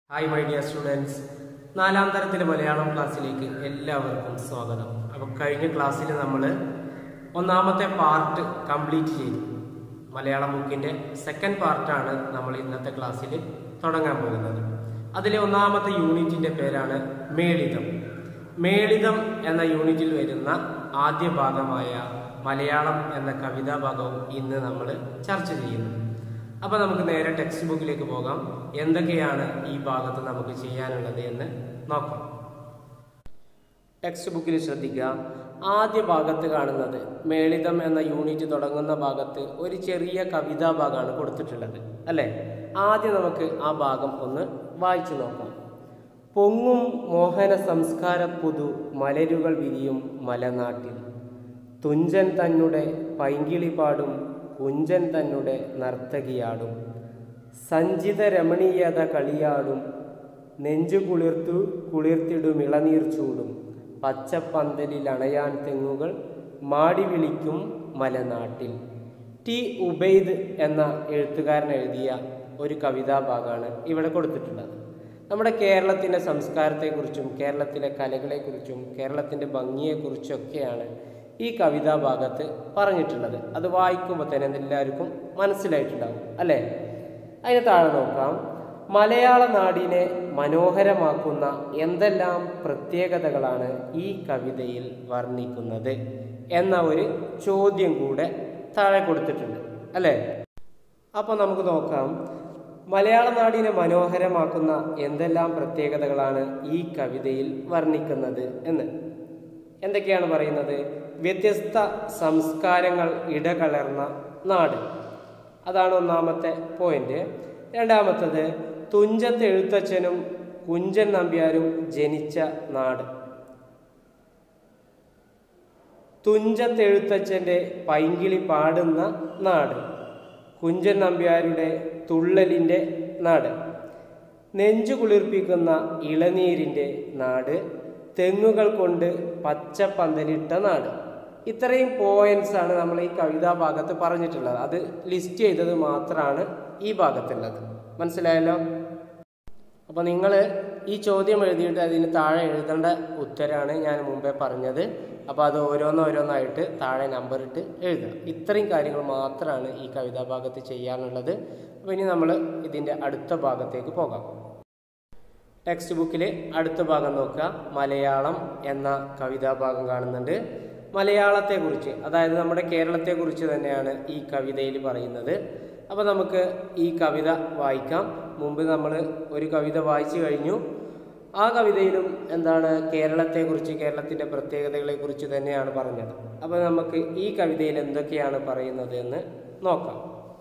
hi my dear students നാലാം തരത്തിലെ മലയാളം ക്ലാസ്സിലേക്ക് എല്ലാവർക്കും സ്വാഗതം അപ്പോൾ കഴിഞ്ഞ ക്ലാസ്സിൽ നമ്മൾ ഒന്നാമത്തെ പാർട്ട് കംപ്ലീറ്റ് ചെയ്തു മലയാളം ബുക്കിൻ്റെ സെക്കൻഡ് പാർട്ടാണ് നമ്മൾ ഇന്നത്തെ ക്ലാസ്സിൽ തുടങ്ങാൻ പോകുന്നത് അതിലെ ഒന്നാമത്തെ യൂണിറ്റിൻ്റെ പേരാണ് മേളിതം മേളിതം എന്ന യൂണിറ്റിൽ വരുന്ന ആദ്യ ഭാഗമായ മലയാളം എന്ന കവിതാ ഭാഗവും ഇന്ന് നമ്മൾ ചർച്ച ചെയ്യുന്നു അപ്പൊ നമുക്ക് നേരെ ടെക്സ്റ്റ് ബുക്കിലേക്ക് പോകാം എന്തൊക്കെയാണ് ഈ ഭാഗത്ത് നമുക്ക് ചെയ്യാനുള്ളത് എന്ന് നോക്കാം ടെക്സ്റ്റ് ബുക്കിൽ ശ്രദ്ധിക്കുക ആദ്യ ഭാഗത്ത് കാണുന്നത് മേളിതം എന്ന യൂണിറ്റ് തുടങ്ങുന്ന ഭാഗത്ത് ഒരു ചെറിയ കവിതാ ഭാഗമാണ് കൊടുത്തിട്ടുള്ളത് അല്ലേ ആദ്യം നമുക്ക് ആ ഭാഗം ഒന്ന് വായിച്ചു നോക്കാം പൊങ്ങും മോഹന സംസ്കാര പുതു മലരുകൾ വിരിയും മലനാട്ടിൽ തുഞ്ചൻ തന്നെ പൈങ്കിളി പാടും കുഞ്ചൻ തന്നെ നർത്തകിയാടും സഞ്ചിത രമണീയത കളിയാടും നെഞ്ചു കുളിർത്തു കുളിർത്തിടും ഇളനീർ ചൂടും പച്ചപ്പന്തലിൽ അണയാൻ തെങ്ങുകൾ മാടി വിളിക്കും മലനാട്ടിൽ ടി ഉബൈദ് എന്ന എഴുത്തുകാരൻ എഴുതിയ ഒരു കവിതാഭാഗമാണ് ഇവിടെ കൊടുത്തിട്ടുള്ളത് നമ്മുടെ കേരളത്തിൻ്റെ സംസ്കാരത്തെക്കുറിച്ചും കേരളത്തിലെ കലകളെക്കുറിച്ചും കേരളത്തിൻ്റെ ഭംഗിയെക്കുറിച്ചൊക്കെയാണ് ഈ കവിതാ ഭാഗത്ത് പറഞ്ഞിട്ടുള്ളത് അത് വായിക്കുമ്പോൾ തന്നെ എല്ലാവർക്കും മനസ്സിലായിട്ടുണ്ടാവും അല്ലേ അതിന് താഴെ നോക്കാം മലയാള നാടിനെ മനോഹരമാക്കുന്ന എന്തെല്ലാം പ്രത്യേകതകളാണ് ഈ കവിതയിൽ വർണ്ണിക്കുന്നത് എന്ന ഒരു ചോദ്യം കൂടെ താഴെ കൊടുത്തിട്ടുണ്ട് അല്ലേ അപ്പോൾ നമുക്ക് നോക്കാം മലയാള നാടിനെ മനോഹരമാക്കുന്ന എന്തെല്ലാം പ്രത്യേകതകളാണ് ഈ കവിതയിൽ വർണ്ണിക്കുന്നത് എന്ന് എന്തൊക്കെയാണ് പറയുന്നത് വ്യത്യസ്ത സംസ്കാരങ്ങൾ ഇടകലർന്ന നാട് അതാണ് ഒന്നാമത്തെ പോയിന്റ് രണ്ടാമത്തത് തുഞ്ചത്ത് എഴുത്തച്ഛനും കുഞ്ചൻ നമ്പ്യാരും ജനിച്ച നാട് തുഞ്ചത്ത് എഴുത്തച്ഛൻ്റെ പൈങ്കിളി പാടുന്ന നാട് കുഞ്ചൻ നമ്പ്യാരുടെ തുള്ളലിൻ്റെ നാട് നെഞ്ചു കുളിർപ്പിക്കുന്ന ഇളനീരിൻ്റെ നാട് തെങ്ങുകൾ കൊണ്ട് പച്ച പന്തലിട്ട നാട് ഇത്രയും പോയിന്റ്സ് ആണ് നമ്മൾ ഈ കവിതാ ഭാഗത്ത് പറഞ്ഞിട്ടുള്ളത് അത് ലിസ്റ്റ് ചെയ്തത് മാത്രമാണ് ഈ ഭാഗത്തുള്ളത് മനസ്സിലായല്ലോ അപ്പോൾ നിങ്ങൾ ഈ ചോദ്യം എഴുതിയിട്ട് അതിന് താഴെ എഴുതേണ്ട ഉത്തരമാണ് ഞാൻ മുമ്പേ പറഞ്ഞത് അപ്പോൾ അത് ഓരോന്നോരോന്നായിട്ട് താഴെ നമ്പർ ഇട്ട് എഴുതുക ഇത്രയും കാര്യങ്ങൾ മാത്രമാണ് ഈ കവിതാ ഭാഗത്ത് ചെയ്യാനുള്ളത് അപ്പോൾ ഇനി നമ്മൾ ഇതിൻ്റെ അടുത്ത ഭാഗത്തേക്ക് പോകാം ടെക്സ്റ്റ് ബുക്കിൽ അടുത്ത ഭാഗം നോക്കുക മലയാളം എന്ന കവിതാ ഭാഗം കാണുന്നുണ്ട് മലയാളത്തെക്കുറിച്ച് അതായത് നമ്മുടെ കേരളത്തെക്കുറിച്ച് തന്നെയാണ് ഈ കവിതയിൽ പറയുന്നത് അപ്പോൾ നമുക്ക് ഈ കവിത വായിക്കാം മുമ്പ് നമ്മൾ ഒരു കവിത വായിച്ചു കഴിഞ്ഞു ആ കവിതയിലും എന്താണ് കേരളത്തെക്കുറിച്ച് കേരളത്തിൻ്റെ പ്രത്യേകതകളെക്കുറിച്ച് തന്നെയാണ് പറഞ്ഞത് അപ്പോൾ നമുക്ക് ഈ കവിതയിൽ എന്തൊക്കെയാണ് പറയുന്നത് എന്ന് നോക്കാം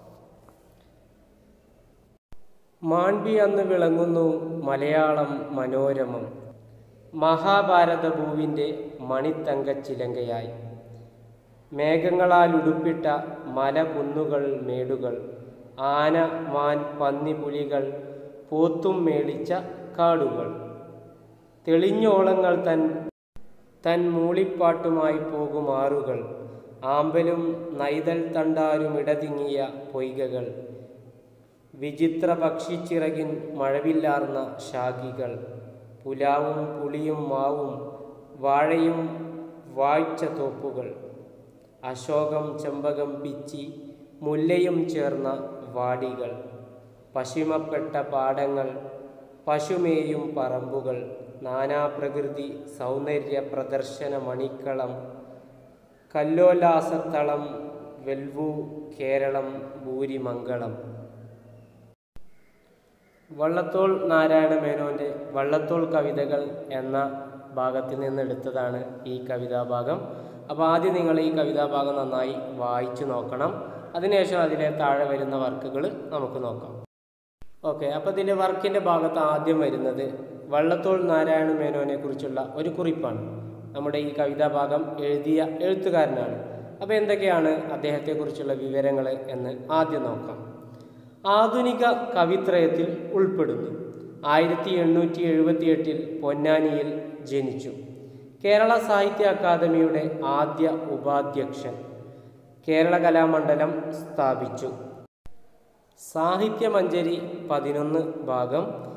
മാൺബി അന്ന് വിളങ്ങുന്നു മലയാളം മനോരമം മഹാഭാരത ഭൂവിൻ്റെ മണിത്തങ്കച്ചിലങ്കയായി മേഘങ്ങളാൽ ഉടുപ്പിട്ട മലകുന്നുകൾ മേടുകൾ ആന മാൻ പന്നി പുലികൾ പോത്തും മേളിച്ച കാടുകൾ തെളിഞ്ഞോളങ്ങൾ തൻ തൻ മൂളിപ്പാട്ടുമായി പോകുമാറുകൾ ആമ്പലും നൈതൽ തണ്ടാരും ഇടതിങ്ങിയ പൊയ്കകൾ വിചിത്ര പക്ഷിച്ചിറകിൻ മഴവില്ലാർന്ന ശാഖികൾ പുലാവും പുളിയും മാവും വാഴയും വാഴ്ച തോപ്പുകൾ അശോകം ചെമ്പകം പിച്ചി മുല്ലയും ചേർന്ന വാടികൾ പശിമപ്പെട്ട പാടങ്ങൾ പശുമേയും പറമ്പുകൾ നാനാപ്രകൃതി സൗന്ദര്യ പ്രദർശന മണിക്കളം കല്ലോലാസത്തളം വെൽവു കേരളം ഭൂരിമംഗളം വള്ളത്തോൾ നാരായണ മേനോൻ്റെ വള്ളത്തോൾ കവിതകൾ എന്ന ഭാഗത്തിൽ നിന്നെടുത്തതാണ് ഈ കവിതാഭാഗം അപ്പോൾ ആദ്യം നിങ്ങൾ ഈ കവിതാഭാഗം നന്നായി വായിച്ചു നോക്കണം അതിനുശേഷം അതിലെ താഴെ വരുന്ന വർക്കുകൾ നമുക്ക് നോക്കാം ഓക്കെ അപ്പോൾ ഇതിൻ്റെ വർക്കിൻ്റെ ഭാഗത്ത് ആദ്യം വരുന്നത് വള്ളത്തോൾ നാരായണ മേനോനെ കുറിച്ചുള്ള ഒരു കുറിപ്പാണ് നമ്മുടെ ഈ കവിതാഭാഗം എഴുതിയ എഴുത്തുകാരനാണ് അപ്പോൾ എന്തൊക്കെയാണ് അദ്ദേഹത്തെക്കുറിച്ചുള്ള വിവരങ്ങൾ എന്ന് ആദ്യം നോക്കാം ആധുനിക കവിത്രയത്തിൽ ഉൾപ്പെടുന്നു ആയിരത്തി എണ്ണൂറ്റി എഴുപത്തി എട്ടിൽ പൊന്നാനിയിൽ ജനിച്ചു കേരള സാഹിത്യ അക്കാദമിയുടെ ആദ്യ ഉപാധ്യക്ഷൻ കേരള കലാമണ്ഡലം സ്ഥാപിച്ചു സാഹിത്യമഞ്ജരി പതിനൊന്ന് ഭാഗം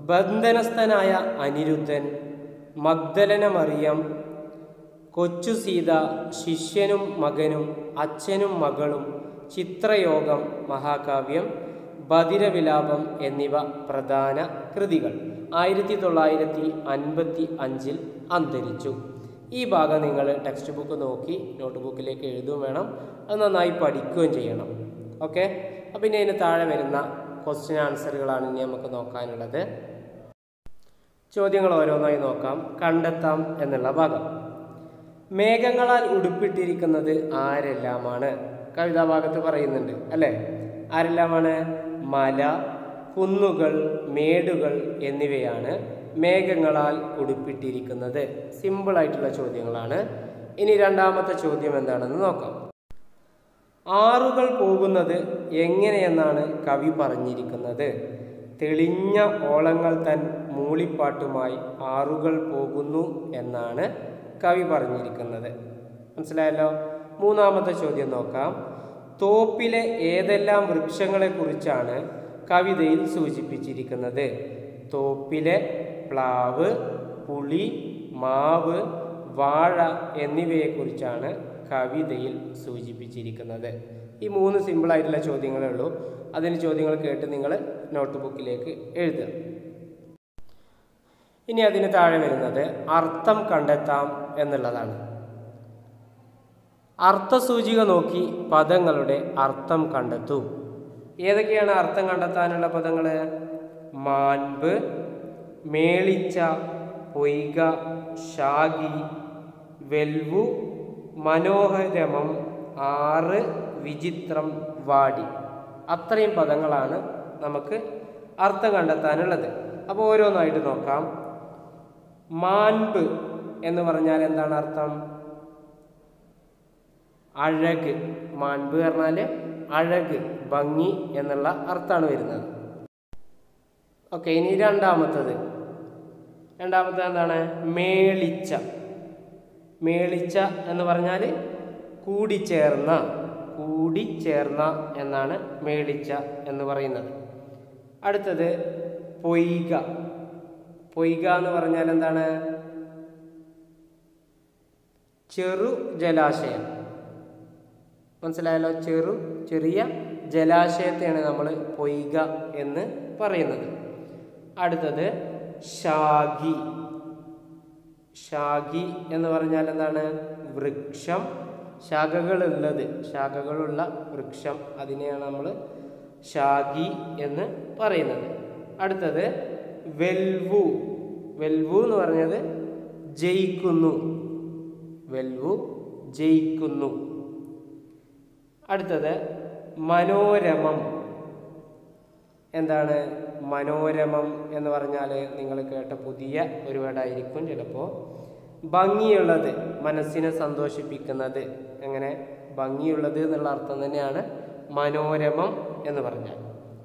ബന്ധനസ്ഥനായ അനിരുദ്ധൻ മഗ്ദലന മറിയം കൊച്ചു സീത ശിഷ്യനും മകനും അച്ഛനും മകളും ചിത്രയോഗം മഹാകാവ്യം ബദിരവിലാപം എന്നിവ പ്രധാന കൃതികൾ ആയിരത്തി തൊള്ളായിരത്തി അൻപത്തി അഞ്ചിൽ അന്തരിച്ചു ഈ ഭാഗം നിങ്ങൾ ടെക്സ്റ്റ് ബുക്ക് നോക്കി നോട്ട് ബുക്കിലേക്ക് എഴുതുകയും വേണം അത് നന്നായി പഠിക്കുകയും ചെയ്യണം ഓക്കെ അപ്പം ഇനി അതിന് താഴെ വരുന്ന ക്വസ്റ്റ്യൻ ആൻസറുകളാണ് ഇനി നമുക്ക് നോക്കാനുള്ളത് ചോദ്യങ്ങൾ ഓരോന്നായി നോക്കാം കണ്ടെത്താം എന്നുള്ള ഭാഗം മേഘങ്ങളാൽ ഉടുപ്പിട്ടിരിക്കുന്നത് ആരെല്ലാമാണ് കവിതാ ഭാഗത്ത് പറയുന്നുണ്ട് അല്ലേ ആരെല്ലാമാണ് മല കുന്നുകൾ മേടുകൾ എന്നിവയാണ് മേഘങ്ങളാൽ ഉടുപ്പിട്ടിരിക്കുന്നത് സിമ്പിൾ ആയിട്ടുള്ള ചോദ്യങ്ങളാണ് ഇനി രണ്ടാമത്തെ ചോദ്യം എന്താണെന്ന് നോക്കാം ആറുകൾ പോകുന്നത് എങ്ങനെയെന്നാണ് കവി പറഞ്ഞിരിക്കുന്നത് തെളിഞ്ഞ ഓളങ്ങൾ തൻ മൂളിപ്പാട്ടുമായി ആറുകൾ പോകുന്നു എന്നാണ് കവി പറഞ്ഞിരിക്കുന്നത് മനസ്സിലായല്ലോ മൂന്നാമത്തെ ചോദ്യം നോക്കാം തോപ്പിലെ ഏതെല്ലാം വൃക്ഷങ്ങളെക്കുറിച്ചാണ് കവിതയിൽ സൂചിപ്പിച്ചിരിക്കുന്നത് തോപ്പിലെ പ്ലാവ് പുളി മാവ് വാഴ എന്നിവയെക്കുറിച്ചാണ് കവിതയിൽ സൂചിപ്പിച്ചിരിക്കുന്നത് ഈ മൂന്ന് സിമ്പിളായിട്ടുള്ള ചോദ്യങ്ങളേ ഉള്ളൂ അതിന് ചോദ്യങ്ങൾ കേട്ട് നിങ്ങൾ നോട്ട് ബുക്കിലേക്ക് എഴുതുക ഇനി അതിന് താഴെ വരുന്നത് അർത്ഥം കണ്ടെത്താം എന്നുള്ളതാണ് അർത്ഥസൂചിക നോക്കി പദങ്ങളുടെ അർത്ഥം കണ്ടെത്തൂ ഏതൊക്കെയാണ് അർത്ഥം കണ്ടെത്താനുള്ള പദങ്ങൾ മാൻപ് മേളിച്ച പൊയ്ക ഷാഗി വെൽവു മനോഹരമം ആറ് വിചിത്രം വാടി അത്രയും പദങ്ങളാണ് നമുക്ക് അർത്ഥം കണ്ടെത്താനുള്ളത് അപ്പോൾ ഓരോന്നായിട്ട് നോക്കാം മാൻപ് എന്ന് പറഞ്ഞാൽ എന്താണ് അർത്ഥം അഴക് മാൻപ് പറഞ്ഞാൽ അഴക് ഭംഗി എന്നുള്ള അർത്ഥമാണ് വരുന്നത് ഓക്കെ ഇനി രണ്ടാമത്തത് രണ്ടാമത്തത് എന്താണ് മേളിച്ച മേളിച്ച എന്ന് പറഞ്ഞാൽ കൂടിച്ചേർന്ന കൂടിച്ചേർന്ന എന്നാണ് മേളിച്ച എന്ന് പറയുന്നത് അടുത്തത് പൊയ്ക പൊയ്ക എന്ന് പറഞ്ഞാൽ എന്താണ് ചെറു ജലാശയം മനസ്സിലായല്ലോ ചെറു ചെറിയ ജലാശയത്തെയാണ് നമ്മൾ പൊയ്ക എന്ന് പറയുന്നത് അടുത്തത് ഷാഗി ഷാഗി എന്ന് പറഞ്ഞാൽ എന്താണ് വൃക്ഷം ശാഖകളുള്ളത് ശാഖകളുള്ള വൃക്ഷം അതിനെയാണ് നമ്മൾ ഷാഗി എന്ന് പറയുന്നത് അടുത്തത് വെൽവു വെൽവു എന്ന് പറഞ്ഞത് ജയിക്കുന്നു വെൽവു ജയിക്കുന്നു അടുത്തത് മനോരമം എന്താണ് മനോരമം എന്ന് പറഞ്ഞാൽ നിങ്ങൾ കേട്ട പുതിയ ഒരു വേർഡായിരിക്കും ചിലപ്പോൾ ഭംഗിയുള്ളത് മനസ്സിനെ സന്തോഷിപ്പിക്കുന്നത് എങ്ങനെ ഭംഗിയുള്ളത് എന്നുള്ള അർത്ഥം തന്നെയാണ് മനോരമം എന്ന് പറഞ്ഞാൽ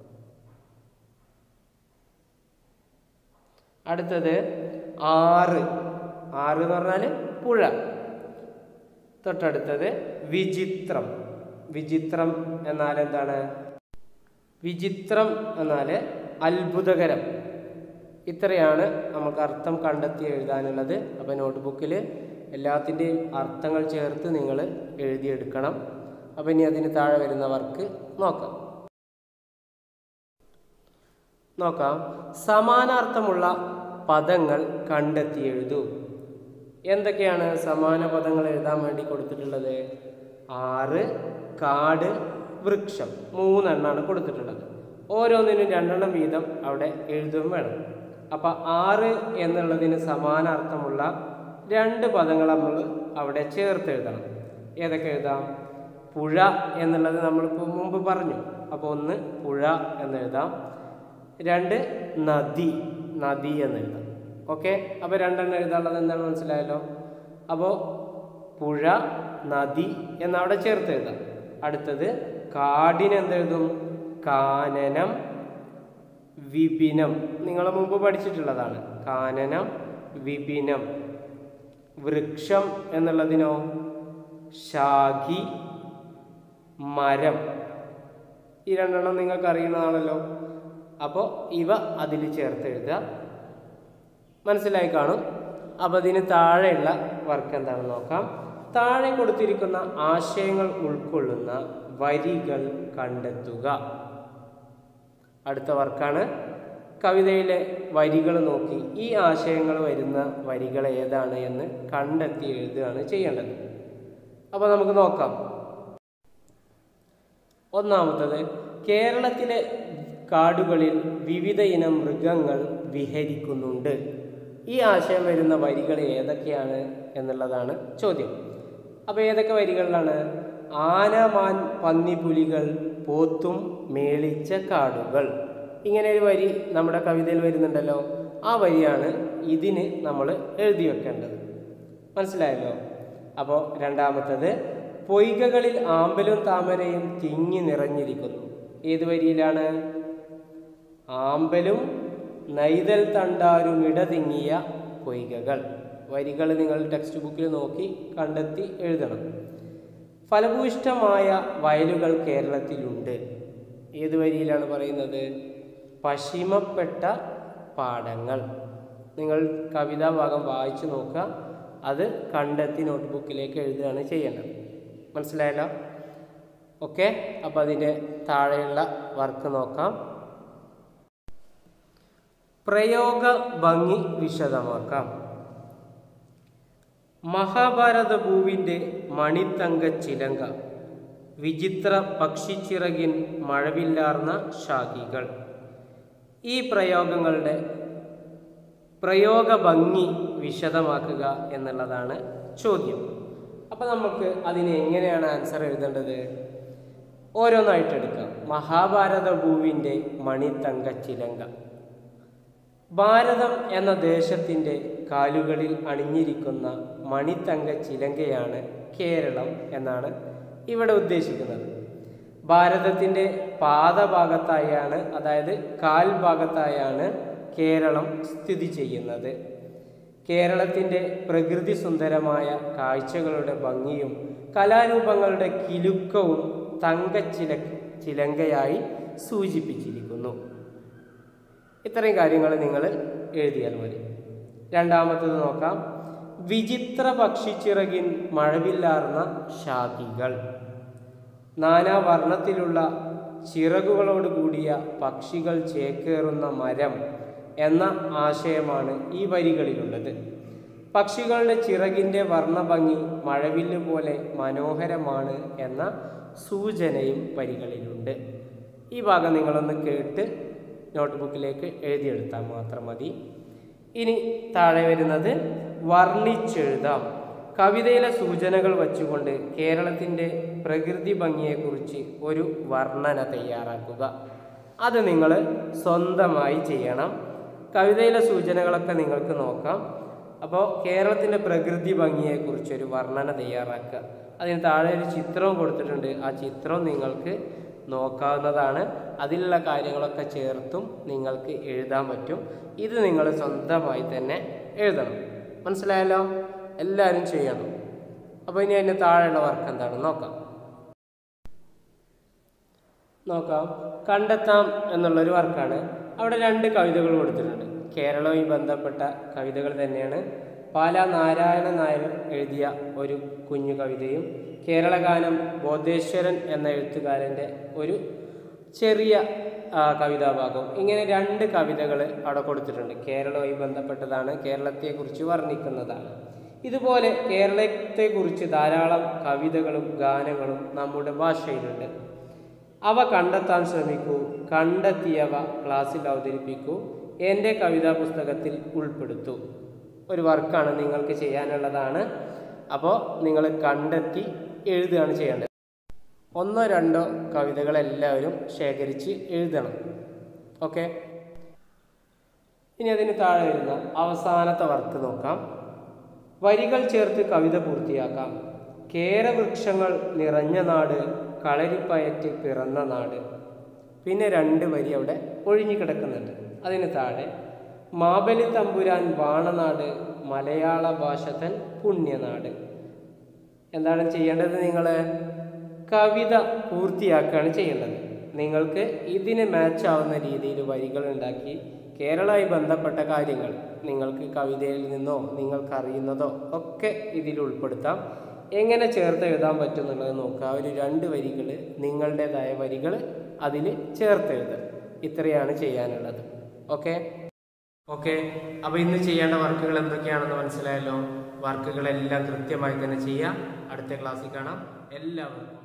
അടുത്തത് ആറ് ആറ് എന്ന് പറഞ്ഞാൽ പുഴ തൊട്ടടുത്തത് വിചിത്രം വിചിത്രം എന്നാൽ എന്താണ് വിചിത്രം എന്നാൽ അത്ഭുതകരം ഇത്രയാണ് നമുക്ക് അർത്ഥം കണ്ടെത്തി എഴുതാനുള്ളത് അപ്പോൾ നോട്ട്ബുക്കിൽ എല്ലാത്തിൻ്റെയും അർത്ഥങ്ങൾ ചേർത്ത് നിങ്ങൾ എഴുതിയെടുക്കണം അപ്പോൾ ഇനി അതിന് താഴെ വരുന്ന വർക്ക് നോക്കാം നോക്കാം സമാനാർത്ഥമുള്ള പദങ്ങൾ കണ്ടെത്തി എഴുതൂ എന്തൊക്കെയാണ് സമാന പദങ്ങൾ എഴുതാൻ വേണ്ടി കൊടുത്തിട്ടുള്ളത് ആറ് കാട് വൃക്ഷം മൂന്നെണ്ണമാണ് കൊടുത്തിട്ടുള്ളത് ഓരോന്നിനും രണ്ടെണ്ണം വീതം അവിടെ എഴുതും വേണം അപ്പം ആറ് എന്നുള്ളതിന് സമാനാർത്ഥമുള്ള രണ്ട് പദങ്ങൾ നമ്മൾ അവിടെ ചേർത്ത് എഴുതണം ഏതൊക്കെ എഴുതാം പുഴ എന്നുള്ളത് നമ്മളിപ്പോൾ മുമ്പ് പറഞ്ഞു അപ്പോൾ ഒന്ന് പുഴ എന്ന് എഴുതാം രണ്ട് നദി നദി എന്ന് എഴുതാം ഓക്കെ അപ്പോൾ രണ്ടെണ്ണം എഴുതാനുള്ളത് എന്താണ് മനസ്സിലായല്ലോ അപ്പോൾ പുഴ നദി എന്നവിടെ ചേർത്ത് എഴുതാം അടുത്തത് കാടിന് എന്തെഴുതും കാനനം വിപിനം നിങ്ങൾ മുമ്പ് പഠിച്ചിട്ടുള്ളതാണ് കാനനം വിപിനം വൃക്ഷം എന്നുള്ളതിനോ ശാഖി മരം ഈ രണ്ടെണ്ണം നിങ്ങൾക്ക് അറിയുന്നതാണല്ലോ അപ്പോൾ ഇവ അതിൽ ചേർത്ത് എഴുതുക മനസ്സിലായി കാണും അപ്പോൾ അതിന് താഴെയുള്ള വർക്ക് എന്താണെന്ന് നോക്കാം താഴെ കൊടുത്തിരിക്കുന്ന ആശയങ്ങൾ ഉൾക്കൊള്ളുന്ന വരികൾ കണ്ടെത്തുക അടുത്ത വർക്കാണ് കവിതയിലെ വരികൾ നോക്കി ഈ ആശയങ്ങൾ വരുന്ന വരികൾ ഏതാണ് എന്ന് കണ്ടെത്തി എഴുതുകയാണ് ചെയ്യേണ്ടത് അപ്പോൾ നമുക്ക് നോക്കാം ഒന്നാമത്തത് കേരളത്തിലെ കാടുകളിൽ വിവിധ ഇനം മൃഗങ്ങൾ വിഹരിക്കുന്നുണ്ട് ഈ ആശയം വരുന്ന വരികൾ ഏതൊക്കെയാണ് എന്നുള്ളതാണ് ചോദ്യം അപ്പോൾ ഏതൊക്കെ വരികളിലാണ് ആന മാൻ പന്നിപ്പുലികൾ പോത്തും മേളിച്ച കാടുകൾ ഇങ്ങനെ ഒരു വരി നമ്മുടെ കവിതയിൽ വരുന്നുണ്ടല്ലോ ആ വരിയാണ് ഇതിന് നമ്മൾ എഴുതി വെക്കേണ്ടത് മനസ്സിലായല്ലോ അപ്പോൾ രണ്ടാമത്തത് പൊയ്കകളിൽ ആമ്പലും താമരയും തിങ്ങി നിറഞ്ഞിരിക്കുന്നു ഏത് വരിയിലാണ് ആമ്പലും നൈതൽ തണ്ടാരും ഇടതിങ്ങിയ പൊയ്കകൾ വരികൾ നിങ്ങൾ ടെക്സ്റ്റ് ബുക്കിൽ നോക്കി കണ്ടെത്തി എഴുതണം ഫലഭൂയിഷ്ടമായ വയലുകൾ കേരളത്തിലുണ്ട് ഏത് വരിയിലാണ് പറയുന്നത് പശ്ചിമപ്പെട്ട പാടങ്ങൾ നിങ്ങൾ കവിതാ ഭാഗം വായിച്ചു നോക്കുക അത് കണ്ടെത്തി നോട്ട്ബുക്കിലേക്ക് എഴുതുകയാണ് ചെയ്യേണ്ടത് മനസ്സിലായല്ലോ ഓക്കെ അപ്പോൾ അതിൻ്റെ താഴെയുള്ള വർക്ക് നോക്കാം പ്രയോഗ ഭംഗി വിശദമാക്കാം മഹാഭാരത ഭൂവിൻ്റെ മണിത്തങ്ക ചിലങ്ക വിചിത്ര പക്ഷിച്ചിറകിൻ മഴവില്ലാർന്ന ശാഖികൾ ഈ പ്രയോഗങ്ങളുടെ പ്രയോഗ ഭംഗി വിശദമാക്കുക എന്നുള്ളതാണ് ചോദ്യം അപ്പോൾ നമുക്ക് അതിന് എങ്ങനെയാണ് ആൻസർ എഴുതേണ്ടത് ഓരോന്നായിട്ട് എടുക്കാം മഹാഭാരത ഭൂവിൻ്റെ മണിത്തങ്ക ചിലങ്ക ഭാരതം എന്ന ദേശത്തിൻ്റെ കാലുകളിൽ അണിഞ്ഞിരിക്കുന്ന മണിത്തങ്ക ചിലങ്കയാണ് കേരളം എന്നാണ് ഇവിടെ ഉദ്ദേശിക്കുന്നത് ഭാരതത്തിൻ്റെ പാദഭാഗത്തായാണ് അതായത് കാൽ ഭാഗത്തായാണ് കേരളം സ്ഥിതി ചെയ്യുന്നത് കേരളത്തിൻ്റെ പ്രകൃതി സുന്ദരമായ കാഴ്ചകളുടെ ഭംഗിയും കലാരൂപങ്ങളുടെ കിലുക്കവും തങ്കച്ചില ചിലങ്കയായി സൂചിപ്പിച്ചിരിക്കുന്നു ഇത്രയും കാര്യങ്ങൾ നിങ്ങൾ എഴുതിയാൽ മതി രണ്ടാമത്തത് നോക്കാം വിചിത്ര പക്ഷിച്ചിറകിൻ മഴവില്ലാർന്ന ശാഖികൾ നാനാവർണ്ണത്തിലുള്ള ചിറകുകളോട് കൂടിയ പക്ഷികൾ ചേക്കേറുന്ന മരം എന്ന ആശയമാണ് ഈ വരികളിലുള്ളത് പക്ഷികളുടെ ചിറകിൻ്റെ വർണ്ണഭംഗി മഴവില്ല് പോലെ മനോഹരമാണ് എന്ന സൂചനയും വരികളിലുണ്ട് ഈ ഭാഗം നിങ്ങളൊന്ന് കേട്ട് നോട്ട്ബുക്കിലേക്ക് എഴുതിയെടുത്താൽ മാത്രം മതി ഇനി താഴെ വരുന്നത് വർണ്ണിച്ചെഴുതാം കവിതയിലെ സൂചനകൾ വച്ചുകൊണ്ട് കേരളത്തിൻ്റെ പ്രകൃതി ഭംഗിയെക്കുറിച്ച് ഒരു വർണ്ണന തയ്യാറാക്കുക അത് നിങ്ങൾ സ്വന്തമായി ചെയ്യണം കവിതയിലെ സൂചനകളൊക്കെ നിങ്ങൾക്ക് നോക്കാം അപ്പോൾ കേരളത്തിൻ്റെ പ്രകൃതി ഭംഗിയെക്കുറിച്ച് ഒരു വർണ്ണന തയ്യാറാക്കുക അതിന് താഴെ ഒരു ചിത്രവും കൊടുത്തിട്ടുണ്ട് ആ ചിത്രം നിങ്ങൾക്ക് നോക്കാവുന്നതാണ് അതിലുള്ള കാര്യങ്ങളൊക്കെ ചേർത്തും നിങ്ങൾക്ക് എഴുതാൻ പറ്റും ഇത് നിങ്ങൾ സ്വന്തമായി തന്നെ എഴുതണം മനസ്സിലായല്ലോ എല്ലാവരും ചെയ്യണം അപ്പോൾ ഇനി അതിൻ്റെ താഴെയുള്ള വർക്ക് എന്താണെന്ന് നോക്കാം നോക്കാം കണ്ടെത്താം എന്നുള്ളൊരു വർക്കാണ് അവിടെ രണ്ട് കവിതകൾ കൊടുത്തിട്ടുണ്ട് കേരളവുമായി ബന്ധപ്പെട്ട കവിതകൾ തന്നെയാണ് പാല നാരായണ നായർ എഴുതിയ ഒരു കുഞ്ഞു കവിതയും കേരളഗാനം ബോധേശ്വരൻ എന്ന എഴുത്തുകാരൻ്റെ ഒരു ചെറിയ ആ, കവിതാഭാഗം ഇങ്ങനെ രണ്ട് കവിതകൾ അവിടെ കൊടുത്തിട്ടുണ്ട് കേരളവുമായി ബന്ധപ്പെട്ടതാണ് കേരളത്തെക്കുറിച്ച് വർണ്ണിക്കുന്നതാണ് ഇതുപോലെ കേരളത്തെക്കുറിച്ച് ധാരാളം കവിതകളും ഗാനങ്ങളും നമ്മുടെ ഭാഷയിലുണ്ട് അവ കണ്ടെത്താൻ ശ്രമിക്കൂ കണ്ടെത്തിയവ ക്ലാസ്സിൽ അവതരിപ്പിക്കൂ എൻ്റെ കവിതാ പുസ്തകത്തിൽ ഉൾപ്പെടുത്തൂ ഒരു വർക്കാണ് നിങ്ങൾക്ക് ചെയ്യാനുള്ളതാണ് അപ്പോൾ നിങ്ങൾ കണ്ടെത്തി എഴുതുകയാണ് ചെയ്യേണ്ടത് ഒന്നോ രണ്ടോ കവിതകൾ എല്ലാവരും ശേഖരിച്ച് എഴുതണം ഓക്കെ ഇനി അതിന് താഴെ വരുന്ന അവസാനത്തെ വർക്ക് നോക്കാം വരികൾ ചേർത്ത് കവിത പൂർത്തിയാക്കാം കേരവൃക്ഷങ്ങൾ നിറഞ്ഞ നാട് കളരിപ്പയറ്റ് പിറന്ന നാട് പിന്നെ രണ്ട് വരി അവിടെ ഒഴിഞ്ഞു കിടക്കുന്നുണ്ട് അതിന് താഴെ മാബലി തമ്പുരാൻ വാണനാട് മലയാള ഭാഷ തൻ പുണ്യനാട് എന്താണ് ചെയ്യേണ്ടത് നിങ്ങൾ കവിത പൂർത്തിയാക്കുകയാണ് ചെയ്യേണ്ടത് നിങ്ങൾക്ക് ഇതിന് മാച്ച് ആവുന്ന രീതിയിൽ വരികൾ ഉണ്ടാക്കി കേരളമായി ബന്ധപ്പെട്ട കാര്യങ്ങൾ നിങ്ങൾക്ക് കവിതയിൽ നിന്നോ നിങ്ങൾക്ക് അറിയുന്നതോ ഒക്കെ ഇതിൽ ഉൾപ്പെടുത്താം എങ്ങനെ ചേർത്ത് എഴുതാൻ പറ്റും എന്നുള്ളത് നോക്കുക ആ ഒരു രണ്ട് വരികൾ നിങ്ങളുടേതായ വരികൾ അതിൽ ചേർത്ത് എഴുതുക ഇത്രയാണ് ചെയ്യാനുള്ളത് ഓക്കെ ഓക്കെ അപ്പോൾ ഇന്ന് ചെയ്യേണ്ട വർക്കുകൾ എന്തൊക്കെയാണെന്ന് മനസ്സിലായല്ലോ വർക്കുകളെല്ലാം കൃത്യമായി തന്നെ ചെയ്യാം അടുത്ത ക്ലാസ്സിൽ കാണാം എല്ലാവർക്കും